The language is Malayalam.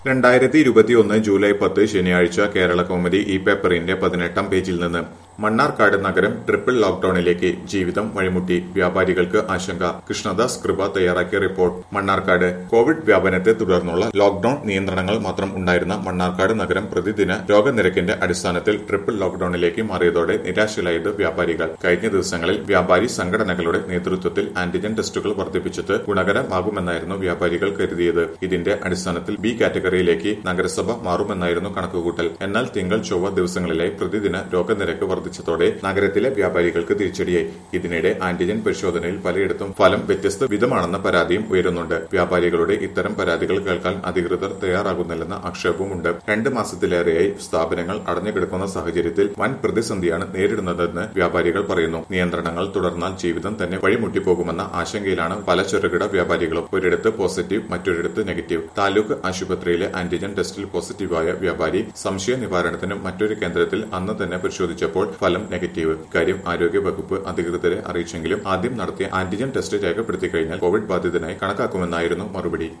രണ്ടായിരത്തി ഇരുപത്തിയൊന്ന് ജൂലൈ പത്ത് ശനിയാഴ്ച കേരള കൗമുദി ഈ പേപ്പറിന്റെ പതിനെട്ടാം പേജിൽ നിന്ന് മണ്ണാർക്കാട് നഗരം ട്രിപ്പിൾ ലോക്ഡൌണിലേക്ക് ജീവിതം വഴിമുട്ടി വ്യാപാരികൾക്ക് ആശങ്ക കൃഷ്ണദാസ് കൃപ തയ്യാറാക്കിയ റിപ്പോർട്ട് മണ്ണാർക്കാട് കോവിഡ് വ്യാപനത്തെ തുടർന്നുള്ള ലോക്ഡൌൺ നിയന്ത്രണങ്ങൾ മാത്രം ഉണ്ടായിരുന്ന മണ്ണാർക്കാട് നഗരം പ്രതിദിന രോഗനിരക്കിന്റെ അടിസ്ഥാനത്തിൽ ട്രിപ്പിൾ ലോക്ഡൌണിലേക്ക് മാറിയതോടെ നിരാശയിലായത് വ്യാപാരികൾ കഴിഞ്ഞ ദിവസങ്ങളിൽ വ്യാപാരി സംഘടനകളുടെ നേതൃത്വത്തിൽ ആന്റിജൻ ടെസ്റ്റുകൾ വർദ്ധിപ്പിച്ചത് ഗുണകരമാകുമെന്നായിരുന്നു വ്യാപാരികൾ കരുതിയത് ഇതിന്റെ അടിസ്ഥാനത്തിൽ ബി കാറ്റഗറിയിലേക്ക് നഗരസഭ മാറുമെന്നായിരുന്നു കണക്കുകൂട്ടൽ എന്നാൽ തിങ്കൾ ചൊവ്വ ദിവസങ്ങളിലായി പ്രതിദിന രോഗനിരക്ക് വർദ്ധിച്ചതോടെ നഗരത്തിലെ വ്യാപാരികൾക്ക് തിരിച്ചടിയായി ഇതിനിടെ ആന്റിജൻ പരിശോധനയിൽ പലയിടത്തും ഫലം വ്യത്യസ്ത വിധമാണെന്ന പരാതിയും ഉയരുന്നുണ്ട് വ്യാപാരികളുടെ ഇത്തരം പരാതികൾ കേൾക്കാൻ അധികൃതർ തയ്യാറാകുന്നില്ലെന്ന ആക്ഷേപവുമുണ്ട് രണ്ട് മാസത്തിലേറെയായി സ്ഥാപനങ്ങൾ അടഞ്ഞുകിടക്കുന്ന സാഹചര്യത്തിൽ വൻ പ്രതിസന്ധിയാണ് നേരിടുന്നതെന്ന് വ്യാപാരികൾ പറയുന്നു നിയന്ത്രണങ്ങൾ തുടർന്നാൽ ജീവിതം തന്നെ വഴിമുട്ടിപ്പോകുമെന്ന ആശങ്കയിലാണ് പല ചെറുകിട വ്യാപാരികളും ഒരിടത്ത് പോസിറ്റീവ് മറ്റൊരിടത്ത് നെഗറ്റീവ് താലൂക്ക് ആശുപത്രിയിലെ ആന്റിജൻ ടെസ്റ്റിൽ പോസിറ്റീവായ വ്യാപാരി സംശയ നിവാരണത്തിന് മറ്റൊരു കേന്ദ്രത്തിൽ അന്ന് തന്നെ പരിശോധിച്ചപ്പോൾ ഫലം നെഗറ്റീവ് ഇക്കാര്യം ആരോഗ്യ വകുപ്പ് അധികൃതരെ അറിയിച്ചെങ്കിലും ആദ്യം നടത്തിയ ആന്റിജൻ ടെസ്റ്റ് രേഖപ്പെടുത്തി കഴിഞ്ഞാൽ കോവിഡ് ബാധിതനായി കണക്കാക്കുമെന്നായിരുന്നു മറുപടി